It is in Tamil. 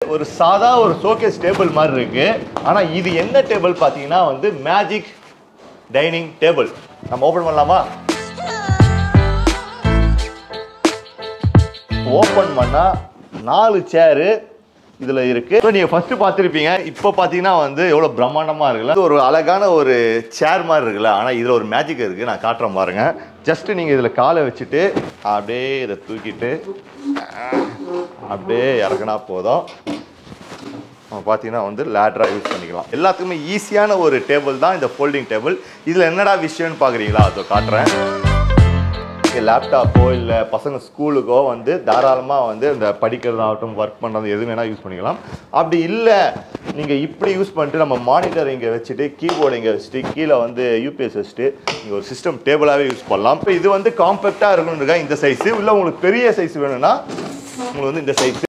ஒரு சாதா ஒரு ஷோகேஸ் டேபிள் மாதிரி இருக்கு ஆனா இது என்ன டேபிள் பார்த்தீங்கன்னா வந்து மேஜிக் டைனிங் டேபிள் நம்ம ஓபன் பண்ணலாமா ஓபன் பண்ணா நாலு சேரு இதுல இருக்கு So, நீங்க ஃபர்ஸ்ட் பார்த்துருப்பீங்க இப்போ பார்த்தீங்கன்னா வந்து எவ்வளவு பிரம்மாண்டமா இருக்குல்ல இது ஒரு அழகான ஒரு சேர் மாதிரி இருக்குல்ல ஆனா இதுல ஒரு மேஜிக் இருக்கு நான் காட்டுறேன் பாருங்க ஜஸ்ட் நீங்க இதுல காலை வச்சுட்டு அப்படியே இதை தூக்கிட்டு அப்படியே இறக்குனா போதும் நம்ம பார்த்தீங்கன்னா வந்து லேட்ராக யூஸ் பண்ணிக்கலாம் எல்லாத்துக்குமே ஈஸியான ஒரு டேபிள் தான் இந்த ஃபோல்டிங் டேபிள் இதில் என்னடா விஷயம்னு பார்க்குறீங்களா அதை காட்டுறேன் இங்கே லேப்டாப்போ இல்லை பசங்க ஸ்கூலுக்கோ வந்து தாராளமாக வந்து இந்த படிக்கிறதாகட்டும் ஒர்க் பண்ணுறது எது வேணால் யூஸ் பண்ணிக்கலாம் அப்படி இல்லை நீங்கள் இப்படி யூஸ் பண்ணிட்டு நம்ம மானிட்டர் இங்கே வச்சுட்டு கீபோர்டு இங்கே வச்சுட்டு கீழே வந்து யூபிஎஸ் வச்சுட்டு நீங்கள் ஒரு சிஸ்டம் டேபிளாகவே யூஸ் பண்ணலாம் இப்போ இது வந்து காம்பேக்டாக இருக்கணுன்றதுக்காக இந்த சைஸு இல்லை உங்களுக்கு பெரிய சைஸ் வேணும்னா உங்களுக்கு வந்து இந்த சைஸ்